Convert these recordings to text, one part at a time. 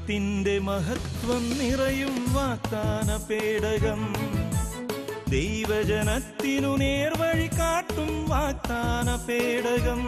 ദൈവത്തിന്റെ മഹത്വം നിറയും വാഗ്ദാന പേടകം ദൈവജനത്തിനു നേർവഴി കാട്ടും വാഗ്ദാന പേടകം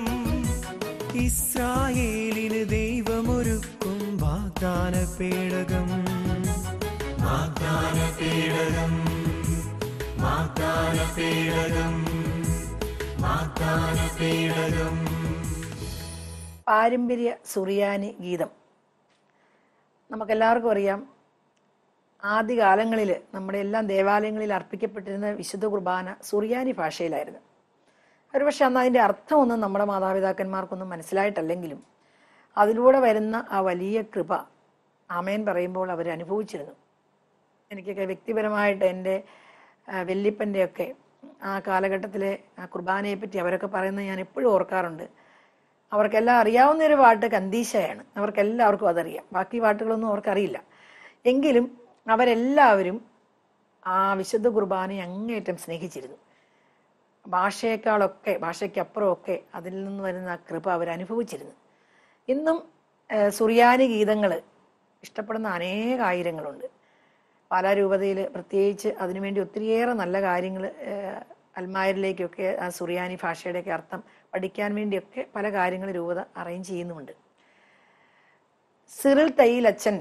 ഇസ്രായേലിന് ദൈവമൊരുക്കും വാഗ്ദാന പേടകം വാഗ്ദാന പേടകം വാഗ്ദാന പേടകം വാഗ്ദാന പേടകം പാരമ്പര്യ സുറിയാനി ഗീതം നമുക്കെല്ലാവർക്കും അറിയാം ആദ്യകാലങ്ങളിൽ നമ്മുടെ എല്ലാം ദേവാലയങ്ങളിൽ അർപ്പിക്കപ്പെട്ടിരുന്ന വിശുദ്ധ കുർബാന സുറിയാനി ഭാഷയിലായിരുന്നു ഒരുപക്ഷെ അന്ന് അതിൻ്റെ അർത്ഥമൊന്നും നമ്മുടെ മാതാപിതാക്കന്മാർക്കൊന്നും മനസ്സിലായിട്ടല്ലെങ്കിലും അതിലൂടെ വരുന്ന ആ വലിയ കൃപ ആമേൻ പറയുമ്പോൾ അവർ അനുഭവിച്ചിരുന്നു എനിക്കൊക്കെ വ്യക്തിപരമായിട്ട് എൻ്റെ വല്യപ്പൻ്റെയൊക്കെ ആ കാലഘട്ടത്തിലെ ആ കുർബാനയെ പറ്റി അവരൊക്കെ പറയുന്നത് ഞാൻ എപ്പോഴും ഓർക്കാറുണ്ട് അവർക്കെല്ലാം അറിയാവുന്ന ഒരു പാട്ട് കന്തീശയാണ് അവർക്കെല്ലാവർക്കും അതറിയാം ബാക്കി പാട്ടുകളൊന്നും അവർക്കറിയില്ല എങ്കിലും അവരെല്ലാവരും ആ വിശുദ്ധ കുർബാനയെ അങ്ങേയറ്റം സ്നേഹിച്ചിരുന്നു ഭാഷയേക്കാളൊക്കെ ഭാഷയ്ക്കപ്പുറമൊക്കെ അതിൽ നിന്ന് വരുന്ന ആ കൃപ അവർ അനുഭവിച്ചിരുന്നു ഇന്നും ഏഹ്, സുറിയാനി ഗീതങ്ങൾ ഇഷ്ടപ്പെടുന്ന അനേകായിരങ്ങളുണ്ട് പല രൂപതയിൽ പ്രത്യേകിച്ച് അതിനുവേണ്ടി ഒത്തിരിയേറെ നല്ല കാര്യങ്ങൾ അൽമാരിലേക്കൊക്കെ ആ സുറിയാനി ഭാഷയുടെയൊക്കെ അർത്ഥം പഠിക്കാൻ വേണ്ടിയൊക്കെ പല കാര്യങ്ങൾ രൂപത അറേഞ്ച് ചെയ്യുന്നുമുണ്ട് സിറിൽ തയ്യിലച്ചൻ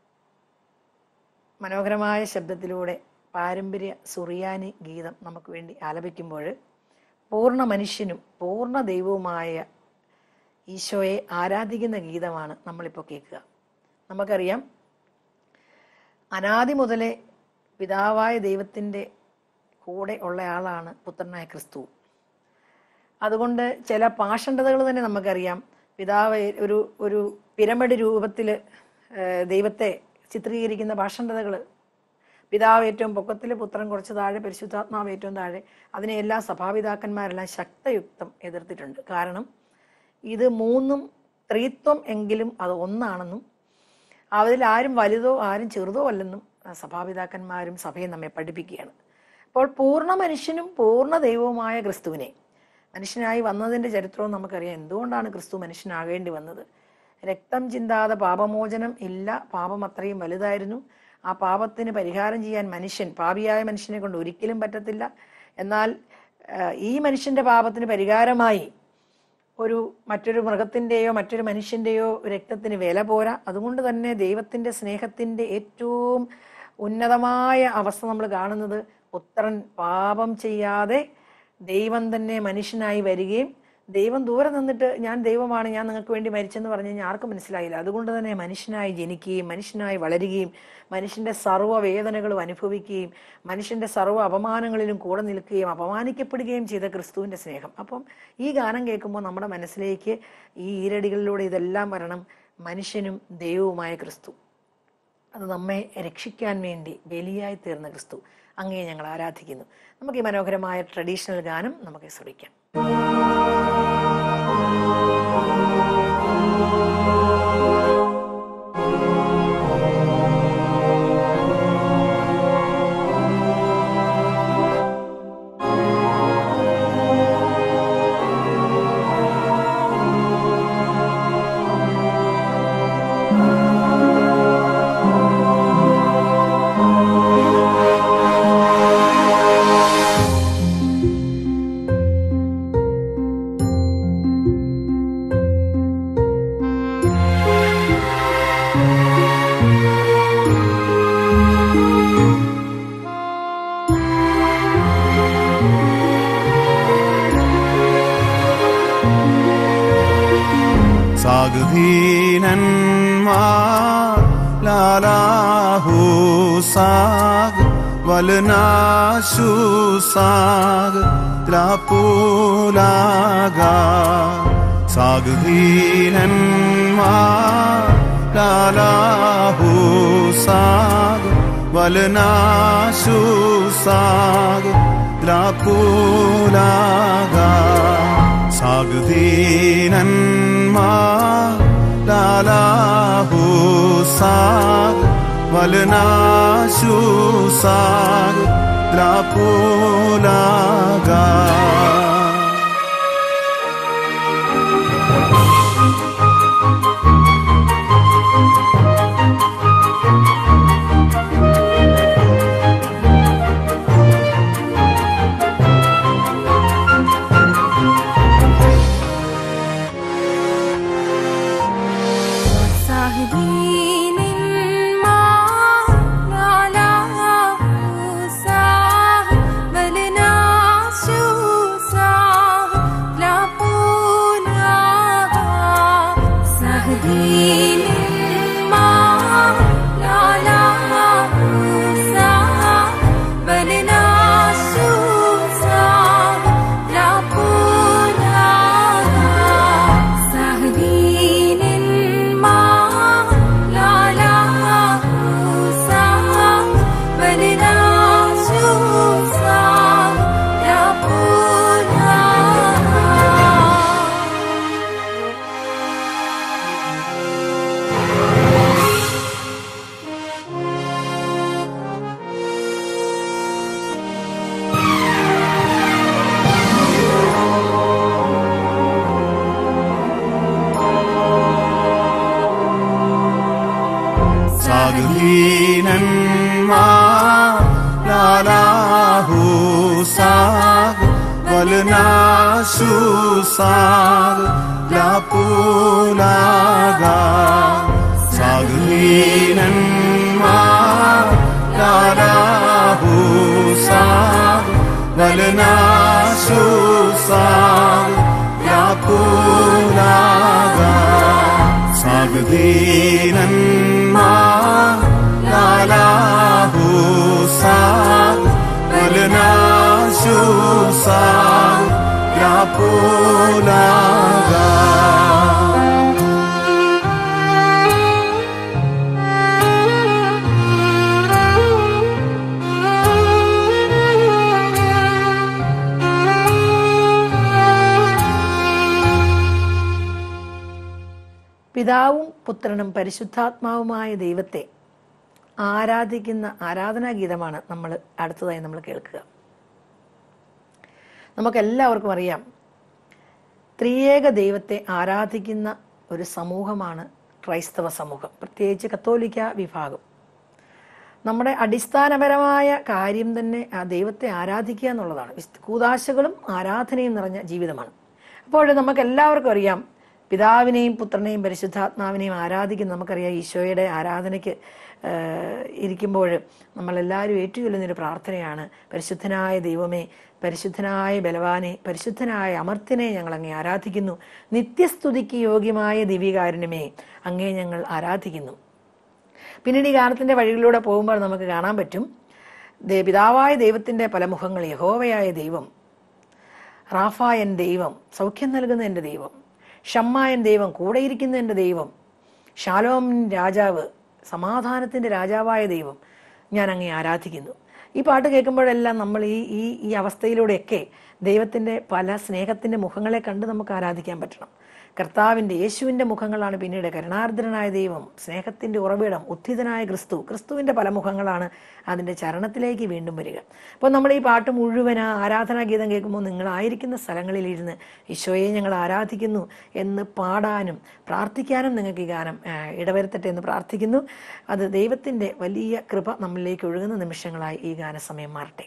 മനോഹരമായ ശബ്ദത്തിലൂടെ പാരമ്പര്യ സുറിയാനി ഗീതം നമുക്ക് വേണ്ടി ആലപിക്കുമ്പോൾ പൂർണ്ണ മനുഷ്യനും പൂർണ്ണ ദൈവവുമായ ഈശോയെ ആരാധിക്കുന്ന ഗീതമാണ് നമ്മളിപ്പോൾ കേൾക്കുക നമുക്കറിയാം അനാദി മുതലേ പിതാവായ ദൈവത്തിൻ്റെ കൂടെ ഉള്ള ആളാണ് പുത്രനായ ക്രിസ്തു അതുകൊണ്ട് ചില പാഷണ്ഡതകൾ തന്നെ നമുക്കറിയാം പിതാവ് ഒരു ഒരു പിരമിഡ് രൂപത്തിൽ ദൈവത്തെ ചിത്രീകരിക്കുന്ന പാഷണ്ഡതകൾ പിതാവ് ഏറ്റവും പൊക്കത്തിൽ പുത്രൻ കുറച്ച് താഴെ പരിശുദ്ധാത്മാവ് ഏറ്റവും താഴെ അതിനെ എല്ലാ സഭാപിതാക്കന്മാരെല്ലാം ശക്തയുക്തം എതിർത്തിട്ടുണ്ട് കാരണം ഇത് മൂന്നും ത്രീത്വം എങ്കിലും അത് ഒന്നാണെന്നും അതിൽ ആരും വലുതോ ആരും ചെറുതോ അല്ലെന്നും ആ, സഭാപിതാക്കന്മാരും സഭയും നമ്മെ പഠിപ്പിക്കുകയാണ് അപ്പോൾ പൂർണ്ണ മനുഷ്യനും പൂർണ്ണ ദൈവവുമായ ക്രിസ്തുവിനെ മനുഷ്യനായി വന്നതിൻ്റെ ചരിത്രവും നമുക്കറിയാം എന്തുകൊണ്ടാണ് ക്രിസ്തു മനുഷ്യനാകേണ്ടി വന്നത് രക്തം ചിന്താതെ പാപമോചനം ഇല്ല പാപം അത്രയും വലുതായിരുന്നു ആ പാപത്തിന് പരിഹാരം ചെയ്യാൻ മനുഷ്യൻ പാപിയായ മനുഷ്യനെ കൊണ്ട് ഒരിക്കലും പറ്റത്തില്ല എന്നാൽ ആ, ഈ മനുഷ്യന്റെ പാപത്തിന് പരിഹാരമായി ഒരു മറ്റൊരു മൃഗത്തിൻ്റെയോ മറ്റൊരു മനുഷ്യൻ്റെയോ രക്തത്തിന് വില പോരാ അതുകൊണ്ട് തന്നെ ദൈവത്തിൻ്റെ സ്നേഹത്തിൻ്റെ ഏറ്റവും ഉന്നതമായ അവസ്ഥ നമ്മൾ കാണുന്നത് പുത്രൻ പാപം ചെയ്യാതെ ദൈവം തന്നെ മനുഷ്യനായി വരികയും ദൈവം ദൂരെ നിന്നിട്ട് ഞാൻ ദൈവമാണ് ഞാൻ നിങ്ങൾക്ക് വേണ്ടി മരിച്ചെന്ന് പറഞ്ഞു കഴിഞ്ഞാൽ ആർക്കും മനസ്സിലായില്ല അതുകൊണ്ട് തന്നെ മനുഷ്യനായി ജനിക്കുകയും മനുഷ്യനായി വളരുകയും മനുഷ്യന്റെ സർവ്വ വേദനകളും അനുഭവിക്കുകയും മനുഷ്യന്റെ സർവ്വ അപമാനങ്ങളിലും കൂടെ നിൽക്കുകയും അപമാനിക്കപ്പെടുകയും ചെയ്ത ക്രിസ്തുവിന്റെ സ്നേഹം അപ്പം ഈ ഗാനം കേൾക്കുമ്പോൾ നമ്മുടെ മനസ്സിലേക്ക് ഈ ഈരടികളിലൂടെ ഇതെല്ലാം വരണം മനുഷ്യനും ദൈവവുമായ ക്രിസ്തു അത് നമ്മെ രക്ഷിക്കാൻ വേണ്ടി ബലിയായി തീർന്ന ക്രിസ്തു അങ്ങേ ഞങ്ങൾ ആരാധിക്കുന്നു നമുക്ക് ഈ മനോഹരമായ ട്രഡീഷണൽ ഗാനം നമുക്ക് ശ്രമിക്കാം സാഗുഹീനന്മാർ ലാലാഹു സാഗ് വലനാശു സാഗ് ത്ലാപൂലാഗ സാഗുഹീനന്മാർ ലാലാഹു സാഗ് വലനാശു സാഗ് ദ്രാപൂലാഗ സാഗുധീനന്മാർ ലാലാഹു സാഗ് വലനാശു സാഗ് ദ്രാപൂലാഗ ma la la hu sag walna shu sag la pu la ga saglinan ma la la hu sag walna shu sag la pu la ga sagdinan ma la la hu sag walna shu sag la pu la ga പിതാവും പുത്രനും പരിശുദ്ധാത്മാവുമായ ദൈവത്തെ ആരാധിക്കുന്ന ആരാധനാ ഗീതമാണ് നമ്മൾ അടുത്തതായി നമ്മൾ കേൾക്കുക നമുക്കെല്ലാവർക്കും അറിയാം ത്രിയേക ദൈവത്തെ ആരാധിക്കുന്ന ഒരു സമൂഹമാണ് ക്രൈസ്തവ സമൂഹം പ്രത്യേകിച്ച് കത്തോലിക്ക വിഭാഗം നമ്മുടെ അടിസ്ഥാനപരമായ കാര്യം തന്നെ ആ ദൈവത്തെ ആരാധിക്കുക എന്നുള്ളതാണ് വിശുദ്ധ കൂതാശകളും ആരാധനയും നിറഞ്ഞ ജീവിതമാണ് അപ്പോൾ നമുക്ക് എല്ലാവർക്കും അറിയാം പിതാവിനെയും പുത്രനെയും പരിശുദ്ധാത്മാവിനെയും ആരാധിക്കുന്ന നമുക്കറിയാം ഈശോയുടെ ആരാധനയ്ക്ക് ഇരിക്കുമ്പോൾ നമ്മളെല്ലാവരും ഏറ്റുചൊല്ലുന്നൊരു പ്രാർത്ഥനയാണ് പരിശുദ്ധനായ ദൈവമേ പരിശുദ്ധനായ ബലവാനെ പരിശുദ്ധനായ അമർത്തിനെ ഞങ്ങൾ അങ്ങേ ആരാധിക്കുന്നു നിത്യസ്തുതിക്ക് യോഗ്യമായ ദിവ്യകാരുണ്യമേ അങ്ങേ ഞങ്ങൾ ആരാധിക്കുന്നു പിന്നീട് ഈ ഗാനത്തിന്റെ വഴികളിലൂടെ പോകുമ്പോൾ നമുക്ക് കാണാൻ പറ്റും ദേ- പിതാവായ ദൈവത്തിന്റെ പല മുഖങ്ങൾ യഹോവയായ ദൈവം റാഫായൻ ദൈവം സൗഖ്യം നൽകുന്ന എൻ്റെ ദൈവം ഷമ്മായൻ ദൈവം കൂടെയിരിക്കുന്ന എൻ്റെ ദൈവം ഷാലോം രാജാവ് സമാധാനത്തിൻ്റെ രാജാവായ ദൈവം ഞാൻ അങ്ങേ ആരാധിക്കുന്നു ഈ പാട്ട് കേൾക്കുമ്പോഴെല്ലാം നമ്മൾ ഈ ഈ ഈ അവസ്ഥയിലൂടെയൊക്കെ ദൈവത്തിൻ്റെ പല സ്നേഹത്തിൻ്റെ മുഖങ്ങളെ കണ്ട് നമുക്ക് ആരാധിക്കാൻ പറ്റണം കർത്താവിൻ്റെ യേശുവിൻ്റെ മുഖങ്ങളാണ് പിന്നീട് കരുണാർദ്രനായ ദൈവം സ്നേഹത്തിൻ്റെ ഉറവിടം ഉത്ഥിതനായ ക്രിസ്തു ക്രിസ്തുവിൻ്റെ പല മുഖങ്ങളാണ് അതിൻ്റെ ചരണത്തിലേക്ക് വീണ്ടും വരിക അപ്പോൾ നമ്മൾ ഈ പാട്ട് മുഴുവൻ ആ ആരാധനാ ഗീതം കേൾക്കുമ്പോൾ നിങ്ങളായിരിക്കുന്ന സ്ഥലങ്ങളിലിരുന്ന് ഈശോയെ ഞങ്ങൾ ആരാധിക്കുന്നു എന്ന് പാടാനും പ്രാർത്ഥിക്കാനും നിങ്ങൾക്ക് ഈ ഗാനം ആ, ഇടവരുത്തട്ടെ എന്ന് പ്രാർത്ഥിക്കുന്നു അത് ദൈവത്തിൻ്റെ വലിയ കൃപ നമ്മളിലേക്ക് ഒഴുകുന്ന നിമിഷങ്ങളായി ഈ ഗാനസമയം മാറട്ടെ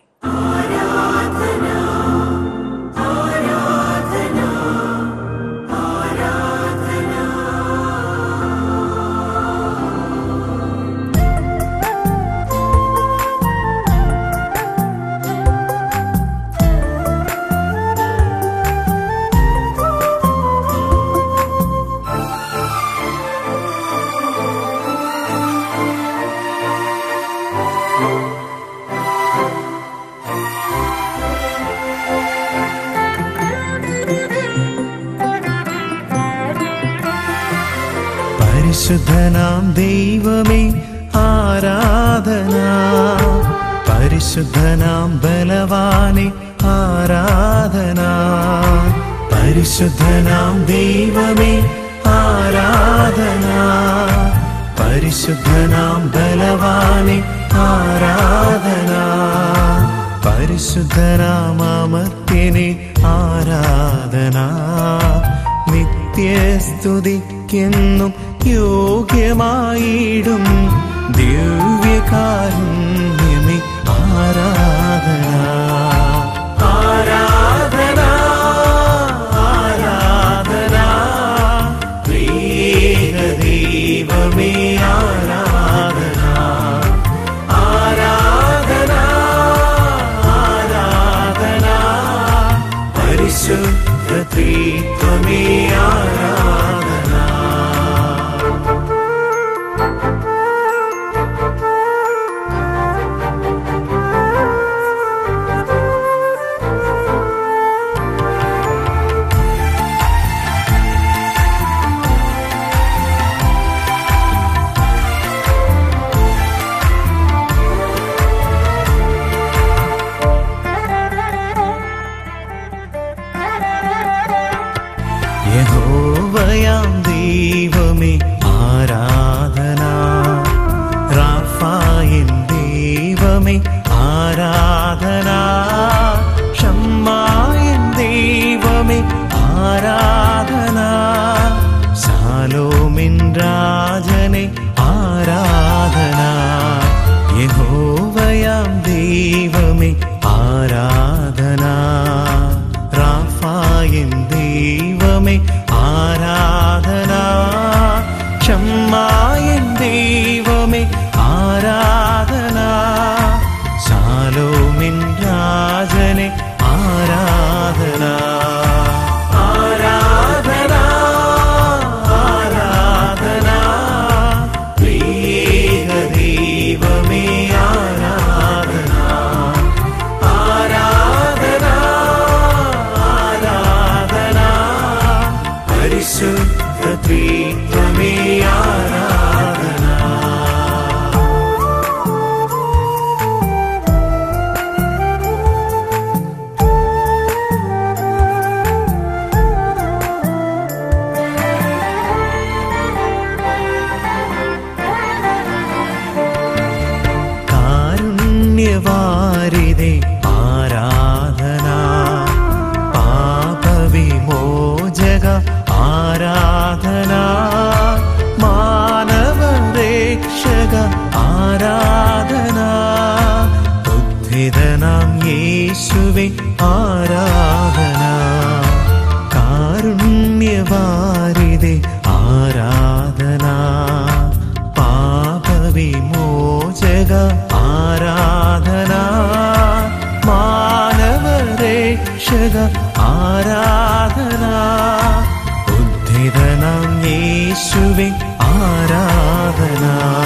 പരിശുദ്ധനാം ദൈവമേ ആരാധന പരിശുദ്ധനാം ബലവാനെ ആരാധന പരിശുദ്ധനാം ദൈവമേ ആരാധന പരിശുദ്ധനാം ബലവാനെ ആരാധന പരിശുദ്ധനാമർത്യനെ ആരാധന നിത്യസ്തുതിക്കെന്നും യോഗ്യമായിടും ദിവ്യകാരുണ്യമേ ആരാധന ആരാധന ആരാധന ദൈവമേ ആരാധന ആരാധന ആരാധന പരിശുദ്ധ ത്രിത്വമേ ആരാധന യഹോവയാം ദൈവമേ ആരാധന റാഫായൻ ദൈവമേ ആരാധന ഷമ്മായൻ ദൈവമേ ആരാധന ശാലോമിൻ രാജനെ ആരാധന യഹോ യഹോവയാം ദൈവമേ ആരാധന റാഫായൻ ദൈവമേ ആരാധന ക്ഷമായൻ ദൈവമേ ആരാധന ശാലോമിൻ രാജനെ ആരാധന ആരാധന ആരാധന പ്രിയ ദൈവമേ ആരാധന ആരാധന ആരാധന പരിശുദ്ധ ത്രിത്വമേ ആരാധന കാരുണ്യവാരിതേ ആരാധന പാപവിമോചക ആരാധന മാനവരക്ഷക ആരാധന ഉദ്ധിതനാം യേശുവേ ആരാധന കാരുണ്യവാരിതേ ആരാധന പാപവിമോചക ആരാധന മാനവരക്ഷക ആരാധന ഉദ്ധിതനാം യേശുവേ ആരാധന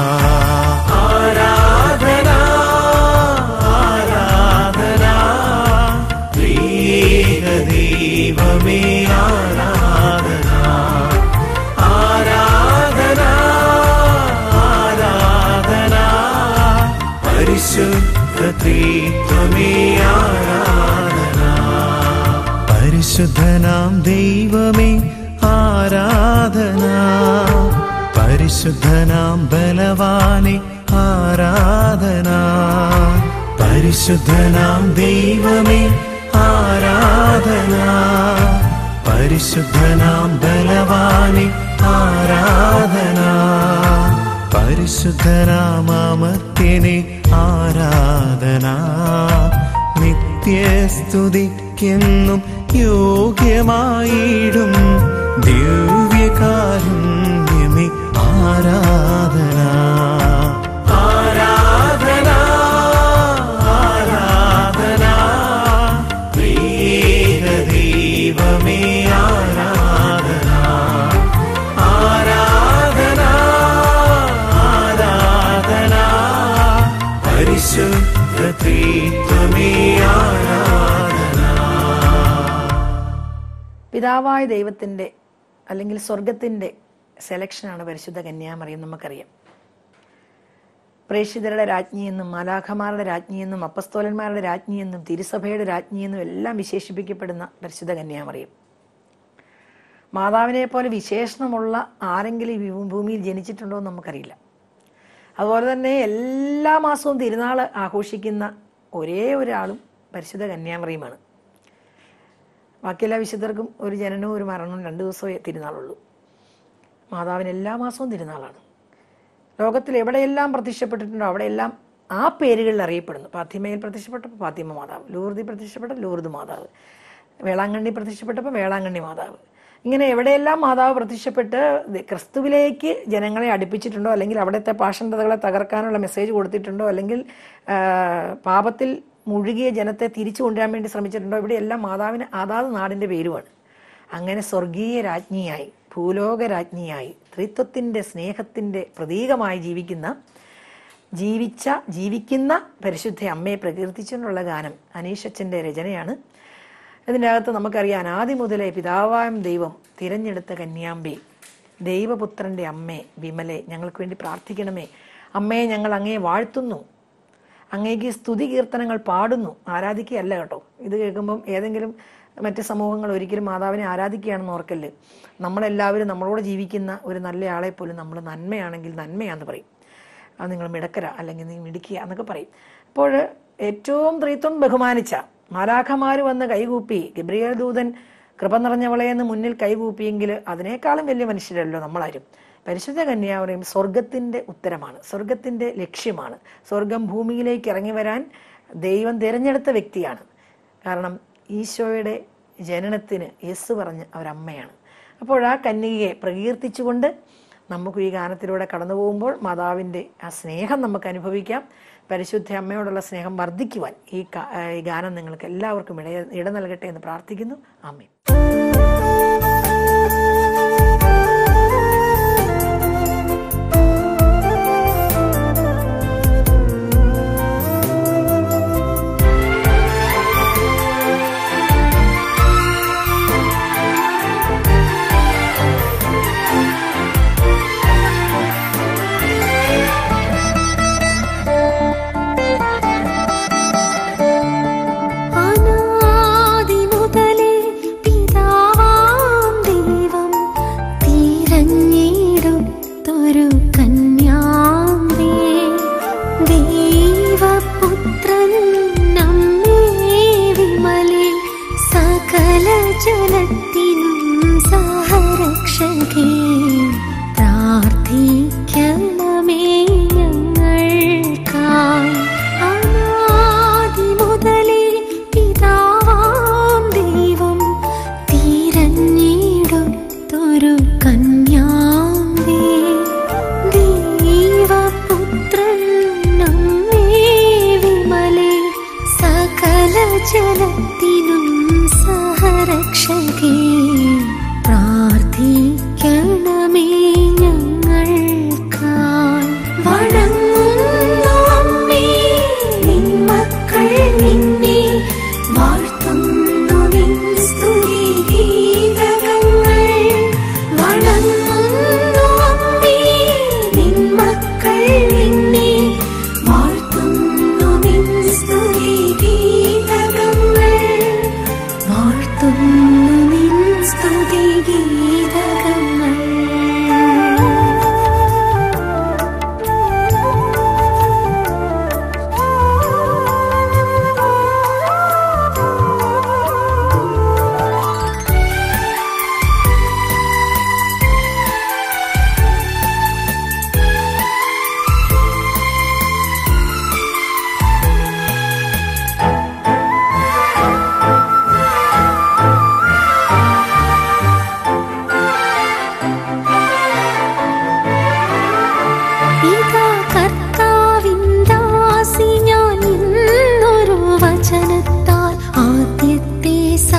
ആരാധന ആരാധന പ്രിയ ദൈവമേ ആരാധന ആരാധന ആരാധന പരിശുദ്ധ ത്രിത്വമേ ആരാധന പരിശുദ്ധനാം ദൈവമേ ആരാധന പരിശുദ്ധനാം ബലവാനെ ആരാധന പരിശുദ്ധനാം ദൈവമേ ആരാധന പരിശുദ്ധനാം ബലവാനെ ആരാധന പരിശുദ്ധനാമർത്യനെ ആരാധന നിത്യസ്തുതിക്കെന്നും യോഗ്യമായിടും ദിവ്യകാരുണ്യമേ ആരാധന ആരാധന ആരാധന പ്രിയ ദൈവമേ ആരാധന ആരാധന ആരാധന പരിശുദ്ധ ത്രിത്വമേ ആരാധന പിതാവായ ദൈവത്തിൻ്റെ അല്ലെങ്കിൽ സ്വർഗത്തിൻ്റെ സെലക്ഷനാണ് പരിശുദ്ധ കന്യാമറിയം നമുക്കറിയാം പ്രേക്ഷിതരുടെ രാജ്ഞിയെന്നും മാലാഖമാരുടെ രാജ്ഞിയെന്നും അപ്പസ്തോലന്മാരുടെ രാജ്ഞിയെന്നും തിരുസഭയുടെ രാജ്ഞിയെന്നും എല്ലാം വിശേഷിപ്പിക്കപ്പെടുന്ന പരിശുദ്ധ കന്യാമറിയം മാതാവിനെ പോലെ വിശേഷണമുള്ള ആരെങ്കിലും ഈ ഭൂ- ഭൂമിയിൽ ജനിച്ചിട്ടുണ്ടോ എന്ന് നമുക്കറിയില്ല അതുപോലെ തന്നെ എല്ലാ മാസവും തിരുനാൾ ആഘോഷിക്കുന്ന ഒരേ ഒരാളും പരിശുദ്ധ കന്യാമറിയുമാണ് ബാക്കിയെല്ലാ വിശുദ്ധർക്കും ഒരു ജനനവും ഒരു മരണവും രണ്ട് ദിവസമേ തിരുനാളുള്ളൂ മാതാവിന് എല്ലാ മാസവും തിരുനാളാണ് ലോകത്തിൽ എവിടെയെല്ലാം പ്രത്യക്ഷപ്പെട്ടിട്ടുണ്ടോ അവിടെയെല്ലാം ആ പേരുകളിൽ അറിയപ്പെടുന്നു പാത്തിമയിൽ പ്രത്യക്ഷപ്പെട്ടപ്പോൾ പാത്തിമ മാതാവ് ലൂർദി പ്രത്യക്ഷപ്പെട്ട ലൂർദ് മാതാവ് വേളാങ്കണ്ണി പ്രത്യക്ഷപ്പെട്ടപ്പോൾ വേളാങ്കണ്ണി മാതാവ് ഇങ്ങനെ എവിടെയെല്ലാം മാതാവ് പ്രത്യക്ഷപ്പെട്ട് ദ- ക്രിസ്തുവിലേക്ക് ജനങ്ങളെ അടുപ്പിച്ചിട്ടുണ്ടോ അല്ലെങ്കിൽ അവിടുത്തെ പാഷണ്ഡതകളെ തകർക്കാനുള്ള മെസ്സേജ് കൊടുത്തിട്ടുണ്ടോ അല്ലെങ്കിൽ ആ, പാപത്തിൽ മുഴുകിയ ജനത്തെ തിരിച്ചു കൊണ്ടുവരാൻ വേണ്ടി ശ്രമിച്ചിട്ടുണ്ടോ ഇവിടെയെല്ലാം മാതാവിന് അതാത് നാടിൻ്റെ പേരുമാണ് അങ്ങനെ സ്വർഗീയ രാജ്ഞിയായി ഭൂലോക രാജ്ഞിയായി ത്രിത്വത്തിൻ്റെ സ്നേഹത്തിൻ്റെ പ്രതീകമായി ജീവിക്കുന്ന ജീവിച്ച ജീവിക്കുന്ന പരിശുദ്ധ അമ്മയെ പ്രകീർത്തിച്ചുകൊണ്ടുള്ള ഗാനം അനീഷച്ചൻ്റെ രചനയാണ് ഇതിൻ്റെ അകത്ത് നമുക്കറിയാം ആദ്യം മുതലേ പിതാവായം ദൈവം തിരഞ്ഞെടുത്ത കന്യാമ്പി ദൈവപുത്രൻ്റെ അമ്മേ വിമലെ ഞങ്ങൾക്ക് വേണ്ടി പ്രാർത്ഥിക്കണമേ അമ്മയെ ഞങ്ങൾ അങ്ങയെ വാഴ്ത്തുന്നു അങ്ങേക്ക് സ്തുതി കീർത്തനങ്ങൾ പാടുന്നു ആരാധിക്കുകയല്ല കേട്ടോ ഇത് കേൾക്കുമ്പം ഏതെങ്കിലും മറ്റ് സമൂഹങ്ങൾ ഒരിക്കലും മാതാവിനെ ആരാധിക്കുകയാണെന്ന് ഓർക്കല്ല് നമ്മളെല്ലാവരും നമ്മളോട് ജീവിക്കുന്ന ഒരു നല്ല ആളെ പോലും നമ്മൾ നന്മയാണെങ്കിൽ നന്മയാന്ന് പറയും അത് നിങ്ങൾ മിടക്കര അല്ലെങ്കിൽ നീ മിടിക്കുക എന്നൊക്കെ പറയും അപ്പോൾ ഏറ്റവും ത്രിത്വം ബഹുമാനിച്ച മാലാഖമാർ വന്ന് കൈകൂപ്പി ഗബ്രിയേൽ ദൂതൻ കൃപ നിറഞ്ഞവളെ എന്ന് മുന്നിൽ കൈകൂപ്പിയെങ്കിൽ അതിനേക്കാളും വലിയ മനുഷ്യരല്ലോ നമ്മളാരും പരിശുദ്ധ കന്യാമറിയം സ്വർഗത്തിൻ്റെ ഉത്തരമാണ് സ്വർഗത്തിൻ്റെ ലക്ഷ്യമാണ് സ്വർഗം ഭൂമിയിലേക്ക് ഇറങ്ങി വരാൻ ദൈവം തിരഞ്ഞെടുത്ത വ്യക്തിയാണ് കാരണം ഈശോയുടെ ജനനത്തിന് യെസ് പറഞ്ഞ ഒരമ്മയാണ് അപ്പോൾ ആ കന്യകയെ പ്രകീർത്തിച്ചുകൊണ്ട് നമുക്ക് ഈ ഗാനത്തിലൂടെ കടന്നു പോകുമ്പോൾ മാതാവിൻ്റെ ആ സ്നേഹം നമുക്ക് അനുഭവിക്കാം പരിശുദ്ധ അമ്മയോടുള്ള സ്നേഹം വർദ്ധിക്കുവാൻ ഈ ക- ഈ ഗാനം നിങ്ങൾക്ക് എല്ലാവർക്കും ഇട ഇട നൽകട്ടെ എന്ന് പ്രാർത്ഥിക്കുന്നു ആമേൻ അനാദി മുതലേ പിതാവാം ദൈവം തിരഞ്ഞെടുത്തൊരു കന്യാമ്പേ ദൈവപുത്രൻ നമ്മെ വിമലേ സകല ജനത്തിനും സഹരക്ഷകേ പ്രാർത്ഥിക്കണമേ ഞങ്ങൾക്കായി അനാദി മുതലേ പിതാവാം ദൈവം തിരഞ്ഞെടുത്തൊരു കന്യാമ്പേ ദൈവപുത്രൻ നമ്മെ വിമലേ സകല ജനത്തിനും സഹരക്ഷകേ പ്രാർത്ഥിക്കണമേ ഞങ്ങൾക്കായി വണങ്ങുന്നു അമ്മേ നിൻ മക്കൾ നിന്നെ വാഴ്ത്തുന്നു നിൻ സ്തുതി ഗീതകങ്ങൾ വണങ്ങുന്നു അമ്മേ നിൻ മക്കൾ നിന്നെ വാഴ്ത്തുന്നു നിൻ സ്തുതി ഗീതകങ്ങൾ വാഴ്ത്തുന്നു നിൻ സ്തുതി ഗീതകങ്ങൾ ഇതാ കർത്താവിൻ ദാസി ഞാൻ ഇന്നൊരു വചനത്താൽ ആദ്യത്തെ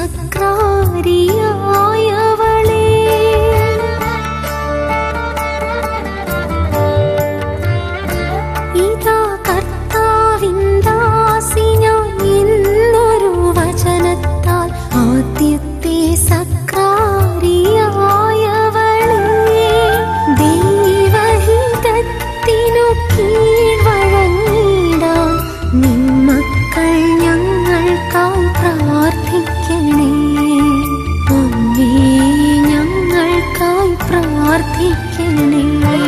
സക്രാരിയായവളെ ഇതാ കർത്താവിൻ ദാസി ഞാൻ ഇന്നൊരു വചനത്താൽ ആദ്യത്തെ സക്രാരിയായവളെ ദൈവഹിതത്തിനു കീഴ്വഴങ്ങിടാൻ നിമ്മക്കൾ ഞങ്ങൾക്കായി പ്രാർത്ഥിക്കണേ അമ്മേ ഞങ്ങൾക്കായി പ്രാർത്ഥിക്കണേ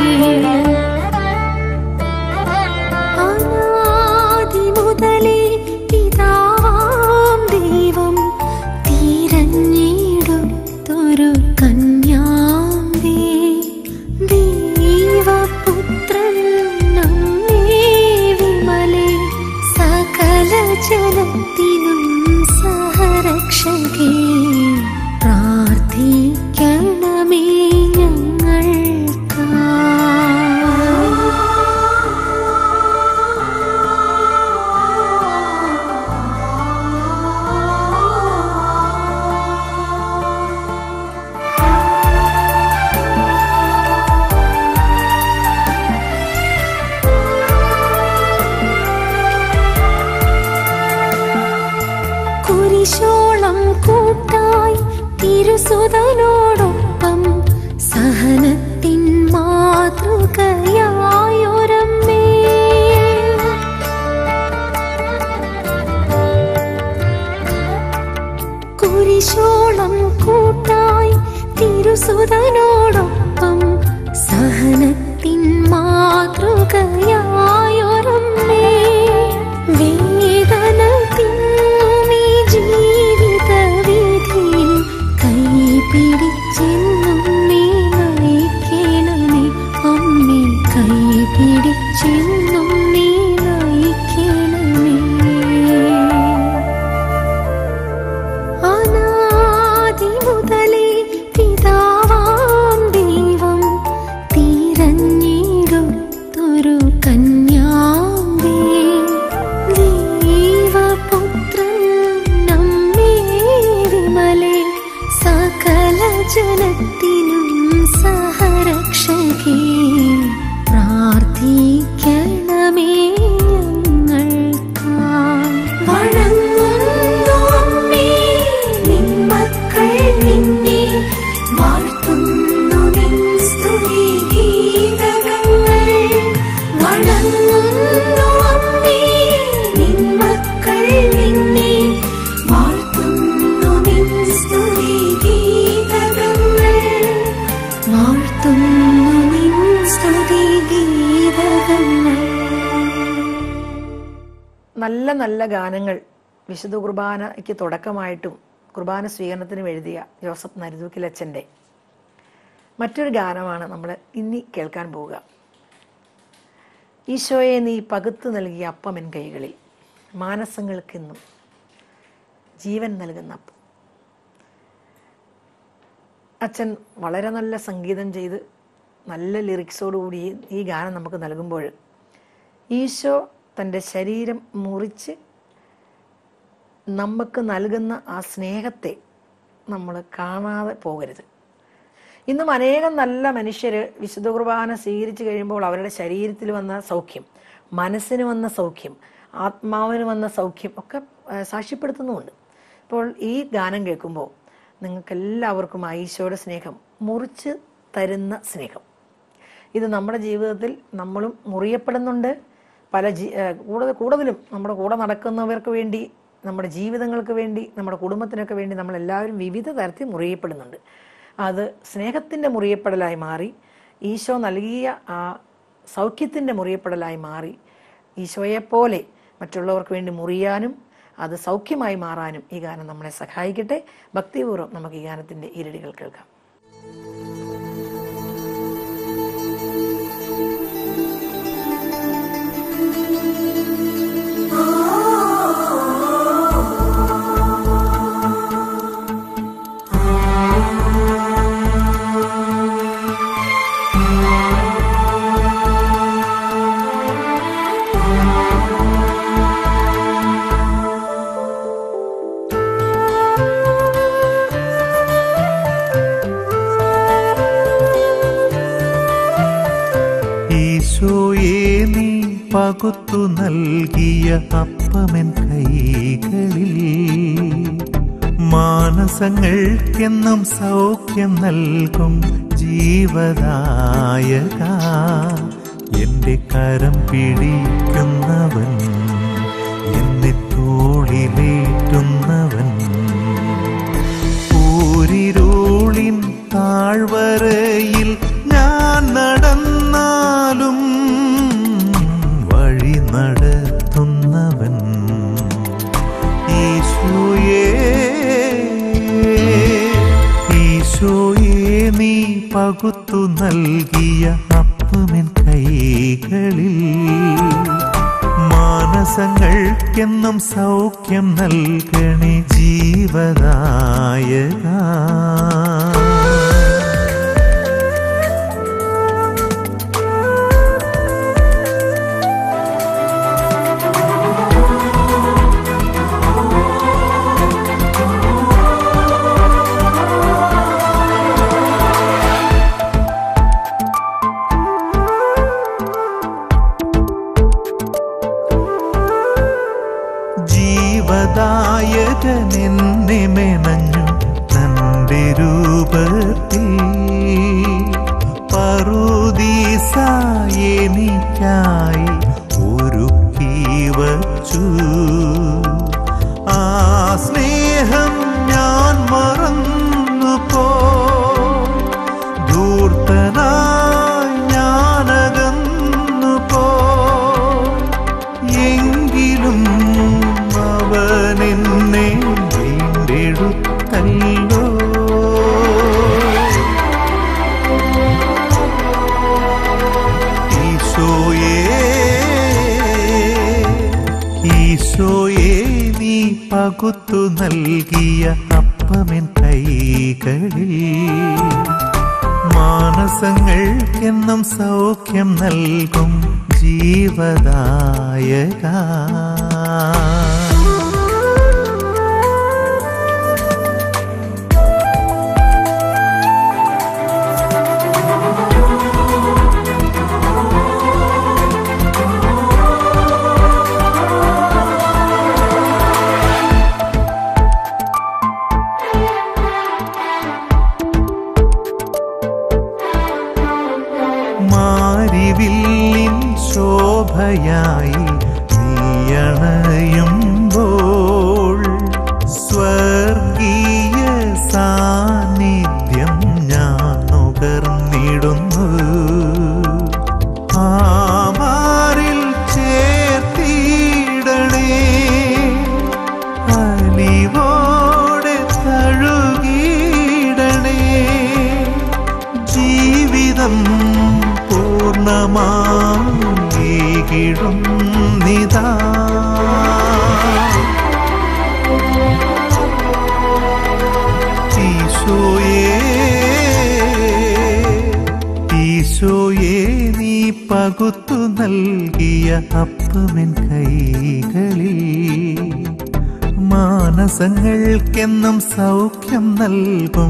അനാദി മുതലേ പിതാവാം ദൈവം തിരഞ്ഞെടുത്തൊരു കന്യാമ്പേ ദൈവപുത്രൻ നമ്മെ വിമലേ സകല ജനത്തിനും സഹരക്ഷകേ പ്രാർത്ഥിക്കണമേ കുരിശോളം കൂട്ടായി തിരുസുതനോടൊപ്പം സഹനത്തിൻ മാതൃകയായൊരമ്മേ കുരിശോളം കൂട്ടായി തിരുസുതനോടൊപ്പം സഹനത്തിൻ മാതൃകയായൊരമ്മേ വേദന തിന്നുമീ ജീവിത വീതിയിൽ കൈപിടിച്ചെന്നും നീ നയിക്കണമേ നല്ല നല്ല ഗാനങ്ങൾ വിശുദ്ധ കുർബാനയ്ക്ക് തുടക്കമായിട്ടും കുർബാന സ്വീകരണത്തിനും എഴുതിയ ജോസഫ് നരുതൂക്കിലച്ചൻ്റെ മറ്റൊരു ഗാനമാണ് നമ്മൾ ഇനി കേൾക്കാൻ പോവുക ഈശോയെ നീ പകുത്തു നൽകിയ അപ്പമെൻ കൈകളിൽ മാനസങ്ങൾക്കെന്നും ജീവൻ നൽകുന്ന അപ്പം അച്ഛൻ വളരെ നല്ല സംഗീതം ചെയ്ത് നല്ല ലിറിക്സോടുകൂടി ഈ- ഈ ഗാനം നമുക്ക് നൽകുമ്പോൾ ഈശോ തൻ്റെ ശരീരം മുറിച്ച് നമുക്ക് നൽകുന്ന ആ സ്നേഹത്തെ നമ്മൾ കാണാതെ പോകരുത് ഇന്നും അനേകം നല്ല മനുഷ്യർ വിശുദ്ധ കുർബാന സ്വീകരിച്ചു കഴിയുമ്പോൾ അവരുടെ ശരീരത്തിൽ വന്ന സൗഖ്യം മനസ്സിന് വന്ന സൗഖ്യം ആത്മാവിന് വന്ന സൗഖ്യം ഒക്കെ ആ, സാക്ഷ്യപ്പെടുത്തുന്നുമുണ്ട് അപ്പോൾ ഈ ഗാനം കേൾക്കുമ്പോൾ നിങ്ങൾക്ക് എല്ലാവർക്കും ആ ഈശോയുടെ സ്നേഹം മുറിച്ച് തരുന്ന സ്നേഹം ഇത് നമ്മുടെ ജീവിതത്തിൽ നമ്മളും മുറിയപ്പെടുന്നുണ്ട് പല ജീ ആ, കൂടുതൽ കൂടുതലും നമ്മുടെ കൂടെ നടക്കുന്നവർക്ക് വേണ്ടി നമ്മുടെ ജീവിതങ്ങൾക്ക് വേണ്ടി നമ്മുടെ കുടുംബത്തിനൊക്കെ വേണ്ടി നമ്മളെല്ലാവരും വിവിധ തരത്തിൽ മുറിയപ്പെടുന്നുണ്ട് അത് സ്നേഹത്തിൻ്റെ മുറിയപ്പെടലായി മാറി ഈശോ നൽകിയ ആ സൗഖ്യത്തിൻ്റെ മുറിയപ്പെടലായി മാറി ഈശോയെപ്പോലെ മറ്റുള്ളവർക്ക് വേണ്ടി മുറിയാനും അത് സൗഖ്യമായി മാറാനും ഈ ഗാനം നമ്മളെ സഹായിക്കട്ടെ ഭക്തിപൂർവ്വം നമുക്ക് ഈ ഗാനത്തിൻ്റെ ഇരടികൾ കേൾക്കാം ഈശോയെ നീ പകുത്തു നൽകിയ അപ്പമെൻ കൈകളിൽ മാനസങ്ങൾക്കെന്നും സൗഖ്യം നൽകും ജീവദായക എന്റെ കരം പിടിക്കുന്നവൻ എന്നെ തോളിലേറ്റുന്നവൻ ൂരിരുളിൻ താഴ്വരയിൽ ഞാൻ നടന്നാലും വഴി നടത്തുന്നവൻ ഈശോയേ ഈശോയേ നീ പകുത്തു നൽകിയ അപ്പമെൻ കൈകളിൽ മാനസങ്ങൾക്കെന്നും സൗഖ്യം നൽകണേ ജീവദായക ജീവദായകൻ എന്നെ മെനഞ്ഞു തന്റെ രൂപത്തിൽ പറുദീസ എനിക്കായി ഒരുക്കി വച്ചു ആ സ്നേഹം ഞാൻ മറന്നു പോ ധൂർത്തനായി ഞാനകന്നു പോ എങ്കിലും അവൻ എന്നെ വീണ്ടെടുത്തല്ലോ ഈശോയേ ഈശോയേ നീ പകുത്തു നൽകിയ അപ്പമെൻ കൈകളിൽ മാനസങ്ങൾക്കെന്നും സൗഖ്യം നൽകും ജീവദായക മാരിവില്ലിൻ ശോഭയായി നീയണ പങ്കിടുന്നിതാ ഈശോയേ ഈശോയേ നീ പകുത്തു നൽകിയ അപ്പമെൻ കൈകളിൽ മാനസങ്ങൾക്കെന്നും സൗഖ്യം നൽകും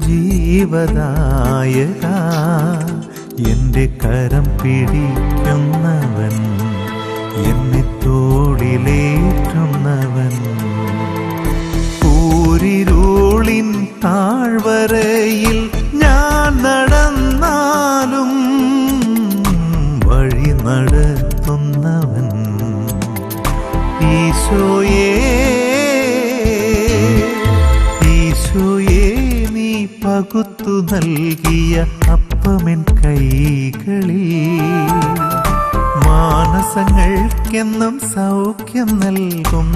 ജീവദായക എന്റെ കരം പിടിക്കുന്നവൻ എന്നെ തോളിലേറ്റുന്നവൻ കൂരിരുളിൻ താഴ്വരയിൽ ഞാൻ നടന്നാലും വഴി നടത്തുന്നവൻ ഈശോയേ ഈശോയേ നീ പകുത്തു നൽകിയ അപ്പമെൻ കൈകളിൽ മാനസങ്ങൾക്കെന്നും സൗഖ്യം നൽകും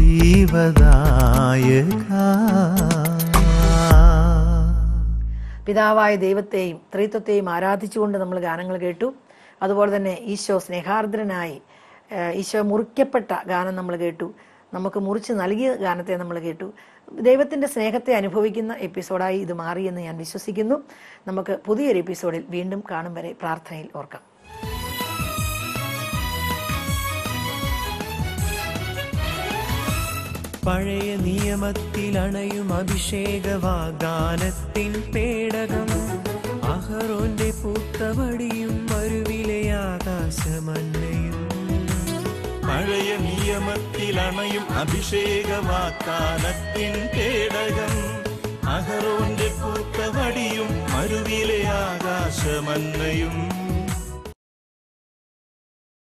ജീവദായക പിതാവായ ദൈവത്തെയും ത്രിത്വത്തെയും ആരാധിച്ചുകൊണ്ട് നമ്മൾ ഗാനങ്ങൾ കേട്ടു അതുപോലെ തന്നെ ഈശോ സ്നേഹാർദ്രനായി ഏഹ് ഈശോ മുറിക്കപ്പെട്ട ഗാനം നമ്മൾ കേട്ടു നമുക്ക് മുറിച്ച് നൽകിയ ഗാനത്തെ നമ്മൾ കേട്ടു ദൈവത്തിൻ്റെ സ്നേഹത്തെ അനുഭവിക്കുന്ന എപ്പിസോഡായി ഇത് മാറിയെന്ന് ഞാൻ വിശ്വസിക്കുന്നു നമുക്ക് പുതിയൊരു എപ്പിസോഡിൽ വീണ്ടും കാണും വരെ പ്രാർത്ഥനയിൽ ഓർക്കാം പഴയ നിയമത്തിലണയും അഭിഷേക വാഗ്ദാനത്തിൻ പേടകം അഹറോന്റെ പൂത്തവടിയും മരുവിലെ ആകാശമന്നയും പഴയ നിയമത്തിലണയും അഭിഷേക വാഗ്ദാനത്തിൻ പേടകം അഹറോന്റെ പൂത്തവടിയും മരുവിലെ ആകാശമന്നയും